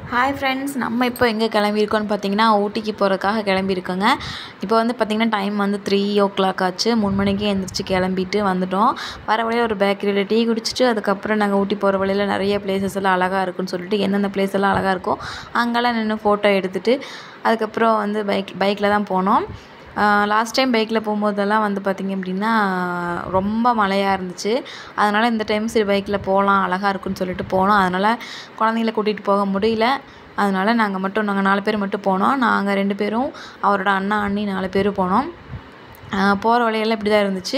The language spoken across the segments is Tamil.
ஹாய் ஃப்ரெண்ட்ஸ் நம்ம இப்போ எங்கே கிளம்பியிருக்கோம்னு பார்த்தீங்கன்னா ஊட்டிக்கு போகிறதுக்காக கிளம்பியிருக்கோங்க இப்போ வந்து பார்த்திங்கன்னா டைம் வந்து த்ரீ ஓ கிளாக் ஆச்சு மூணு மணிக்கே எழுந்திரிச்சு கிளம்பிட்டு வந்துட்டோம் வர வழியில் ஒரு பேக்கரியில் டீ குடிச்சிட்டு அதுக்கப்புறம் நாங்கள் ஊட்டி போகிற வழியில் நிறைய பிளேசஸ் எல்லாம் அழகாக இருக்குன்னு சொல்லிட்டு எந்தெந்த பிளேஸ் எல்லாம் அழகாக இருக்கோ அங்கெல்லாம் நின்று ஃபோட்டோ எடுத்துட்டு அதுக்கப்புறம் வந்து பைக் பைக்கில் தான் போனோம் லாஸ்ட் டைம் பைக்கில் போகும்போதெல்லாம் வந்து பார்த்திங்க அப்படின்னா ரொம்ப மழையாக இருந்துச்சு அதனால் இந்த டைம் சரி பைக்கில் போகலாம் அழகாக இருக்குன்னு சொல்லிட்டு போனோம் அதனால் குழந்தைங்கள கூட்டிகிட்டு போக முடியல அதனால் நாங்கள் மட்டும் நாங்கள் நாலு பேர் மட்டும் போனோம் நாங்கள் ரெண்டு பேரும் அவரோட அண்ணா அண்ணி நாலு பேரும் போனோம் போகிற வழியெல்லாம் இப்படி தான் இருந்துச்சு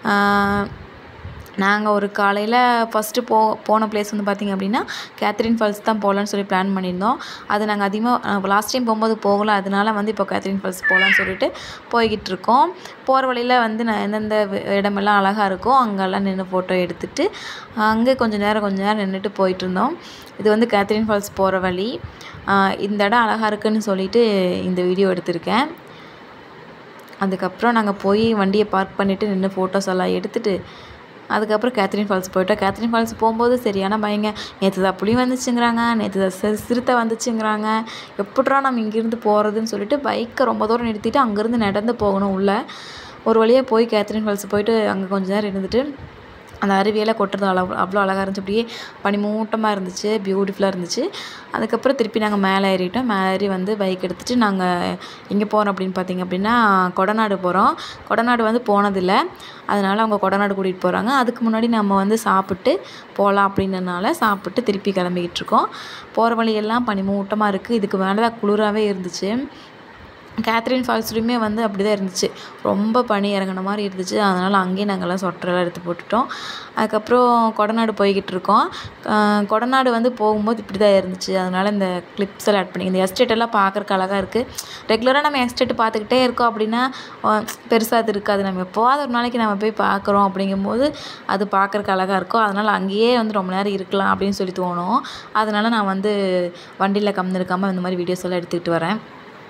நாங்கள் ஒரு காலையில் ஃபஸ்ட்டு போ போன பிளேஸ் வந்து பார்த்திங்க அப்படின்னா கேத்ரின் ஃபால்ஸ் தான் போகலான்னு சொல்லி பிளான் பண்ணியிருந்தோம் அது நாங்கள் அதிகமாக லாஸ்ட் டைம் போகும்போது போகல அதனால வந்து இப்போ கேத்ரின் ஃபால்ஸ் போகலான்னு சொல்லிட்டு போய்கிட்டு இருக்கோம் போகிற வழியில் வந்து நான் எந்தெந்த இடமெல்லாம் அழகாக இருக்கோ அங்கெல்லாம் நின்று ஃபோட்டோ எடுத்துகிட்டு அங்கே கொஞ்சம் நேரம் கொஞ்சம் நேரம் நின்றுட்டு போயிட்டு இருந்தோம் இது வந்து கேத்ரின் ஃபால்ஸ் போகிற வழி இந்த இடம் அழகாக இருக்குன்னு சொல்லிட்டு இந்த வீடியோ எடுத்திருக்கேன் அதுக்கப்புறம் நாங்கள் போய் வண்டியை பார்க் பண்ணிவிட்டு நின்று ஃபோட்டோஸ் எல்லாம் எடுத்துகிட்டு அதுக்கப்புறம் கேத்ரின் ஃபால்ஸ் போயிட்டோம் கேத்ரின் ஃபால்ஸ் போகும்போது சரியான பயங்க நேற்று தான் புளி வந்துச்சுங்கிறாங்க நேற்று தான் சிறுத்தை வந்துச்சுங்கிறாங்க எப்பட்றா நம்ம இங்கேருந்து போகிறதுன்னு சொல்லிட்டு பைக்கை ரொம்ப தூரம் நிறுத்திட்டு அங்கேருந்து நடந்து போகணும் உள்ளே ஒரு வழியாக போய் கேத்ரின் ஃபால்ஸ் போயிட்டு அங்கே கொஞ்ச நேரம் இருந்துட்டு அந்த அருவியெல்லாம் கொட்டுறது அவ்வளோ அவ்வளோ அழகாக இருந்துச்சு அப்படியே பனிமூட்டமாக இருந்துச்சு பியூட்டிஃபுல்லாக இருந்துச்சு அதுக்கப்புறம் திருப்பி நாங்கள் மேலே ஏறிட்டோம் மேலே ஏறி வந்து பைக் எடுத்துகிட்டு நாங்கள் எங்கே போகிறோம் அப்படின்னு பார்த்திங்க அப்படின்னா கொடநாடு போகிறோம் கொடநாடு வந்து போனதில்லை அதனால் அவங்க கொடநாடு கூட்டிகிட்டு போகிறாங்க அதுக்கு முன்னாடி நம்ம வந்து சாப்பிட்டு போகலாம் அப்படின்றனால சாப்பிட்டு திருப்பி கிளம்பிக்கிட்டு இருக்கோம் போகிற வழியெல்லாம் பனிமூட்டமாக இருக்குது இதுக்கு மேலே தான் குளிராகவே இருந்துச்சு கேத்ரின் ஃபால்ஸ்லையுமே வந்து அப்படி தான் இருந்துச்சு ரொம்ப பனி இறங்கின மாதிரி இருந்துச்சு அதனால் அங்கேயே நாங்கள்லாம் சொட்டரெல்லாம் எடுத்து போட்டுட்டோம் அதுக்கப்புறம் கொடநாடு போய்கிட்டு இருக்கோம் கொடநாடு வந்து போகும்போது இப்படி தான் இருந்துச்சு அதனால் இந்த கிளிப்ஸ் எல்லாம் ஆட் பண்ணி இந்த எஸ்டேட் எல்லாம் பார்க்குறக்கு அழகாக இருக்குது ரெகுலராக நம்ம எஸ்டேட் பார்த்துக்கிட்டே இருக்கோம் அப்படின்னா பெருசாக அது இருக்காது நம்ம எப்போவாது ஒரு நாளைக்கு நம்ம போய் பார்க்குறோம் அப்படிங்கும்போது அது பார்க்குறக்கு அழகாக இருக்கும் அதனால் அங்கேயே வந்து ரொம்ப நேரம் இருக்கலாம் அப்படின்னு சொல்லி தோணும் அதனால் நான் வந்து வண்டியில் கம்மிருக்காமல் இருக்காமல் இந்த மாதிரி வீடியோஸ் எல்லாம் எடுத்துக்கிட்டு வரேன்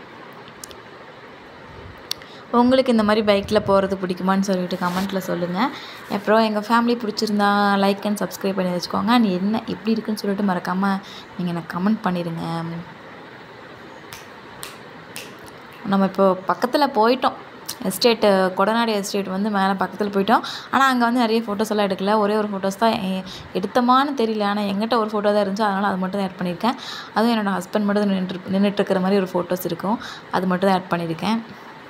உங்களுக்கு இந்த மாதிரி பைக்கில் போகிறது பிடிக்குமான்னு சொல்லிட்டு கமெண்ட்டில் சொல்லுங்கள் அப்புறம் எங்கள் ஃபேமிலி பிடிச்சிருந்தா லைக் அண்ட் சப்ஸ்கிரைப் பண்ணி வச்சுக்கோங்க நீ என்ன எப்படி இருக்குன்னு சொல்லிட்டு மறக்காமல் நீங்கள் எனக்கு கமெண்ட் பண்ணிடுங்க நம்ம இப்போ பக்கத்தில் போயிட்டோம் எஸ்டேட்டு கொடநாடு எஸ்டேட் வந்து மேலே பக்கத்தில் போயிட்டோம் ஆனால் அங்கே வந்து நிறைய ஃபோட்டோஸ் எல்லாம் எடுக்கல ஒரே ஒரு ஃபோட்டோஸ் தான் எடுத்தமான்னு தெரியல ஆனால் எங்கிட்ட ஒரு ஃபோட்டோ தான் இருந்துச்சு அதனால் அது மட்டும் தான் ஆட் பண்ணியிருக்கேன் அதுவும் என்னோடய ஹஸ்பண்ட் மட்டும் நின்று நின்றுட்டுருக்கிற மாதிரி ஒரு ஃபோட்டோஸ் இருக்கும் அது மட்டும் தான் ஆட் பண்ணியிருக்கேன்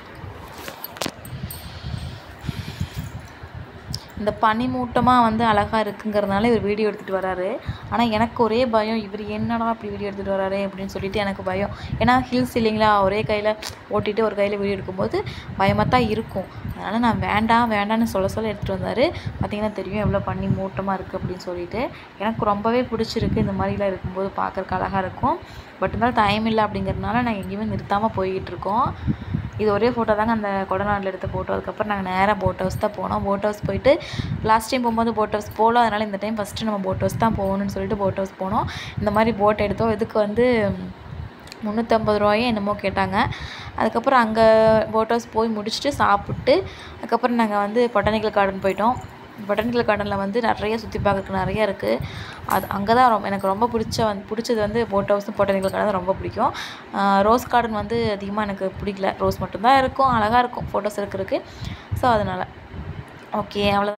இந்த பனிமூட்டமாக வந்து அழகாக இருக்குங்கிறதுனால இவர் வீடியோ எடுத்துகிட்டு வராரு ஆனால் எனக்கு ஒரே பயம் இவர் என்னடா அப்படி வீடியோ எடுத்துகிட்டு வராரு அப்படின்னு சொல்லிட்டு எனக்கு பயம் ஏன்னா ஹில்ஸ் இல்லைங்களா ஒரே கையில் ஓட்டிகிட்டு ஒரு கையில் வீடியோ எடுக்கும்போது பயமாக தான் இருக்கும் அதனால் நான் வேண்டாம் வேண்டாம்னு சொல்ல சொல்ல எடுத்துகிட்டு வந்தார் பார்த்திங்கன்னா தெரியும் எவ்வளோ பண்ணி மூட்டமாக இருக்குது அப்படின்னு சொல்லிட்டு எனக்கு ரொம்பவே பிடிச்சிருக்கு இந்த மாதிரிலாம் இருக்கும்போது பார்க்குறக்கு அழகாக இருக்கும் பட் இருந்தாலும் டைம் இல்லை அப்படிங்கிறதுனால நாங்கள் எங்கேயுமே நிறுத்தாமல் போய்கிட்டு இருக்கோம் இது ஒரே ஃபோட்டோ தாங்க அந்த கொடநாட்டில் எடுத்த ஃபோட்டோ அதுக்கப்புறம் நாங்கள் நேராக போட் ஹவுஸ் தான் போனோம் போட் ஹவுஸ் போயிட்டு லாஸ்ட் டைம் போகும்போது போட் ஹவுஸ் போகல அதனால் இந்த டைம் ஃபஸ்ட்டு நம்ம போட் ஹவுஸ் தான் போகணும்னு சொல்லிட்டு போட் ஹவுஸ் போனோம் இந்த மாதிரி போட் எடுத்தோம் இதுக்கு வந்து முந்நூற்றம்பது ரூபாயோ என்னமோ கேட்டாங்க அதுக்கப்புறம் அங்கே போட் ஹவுஸ் போய் முடிச்சுட்டு சாப்பிட்டு அதுக்கப்புறம் நாங்கள் வந்து பொட்டானிக்கல் கார்டன் போயிட்டோம் பொட்டானிக்கல் கார்டனில் வந்து நிறைய சுற்றி பார்க்குறதுக்கு நிறைய இருக்குது அது அங்கே தான் ரொம்ப எனக்கு ரொம்ப பிடிச்ச வந்து பிடிச்சது வந்து போட் ஹவுஸும் பொட்டானிக்கல் கார்டன் தான் ரொம்ப பிடிக்கும் ரோஸ் கார்டன் வந்து அதிகமாக எனக்கு பிடிக்கல ரோஸ் மட்டும்தான் இருக்கும் அழகாக இருக்கும் ஃபோட்டோஸ் எடுக்கிறதுக்கு ஸோ அதனால் ஓகே அவ்வளோ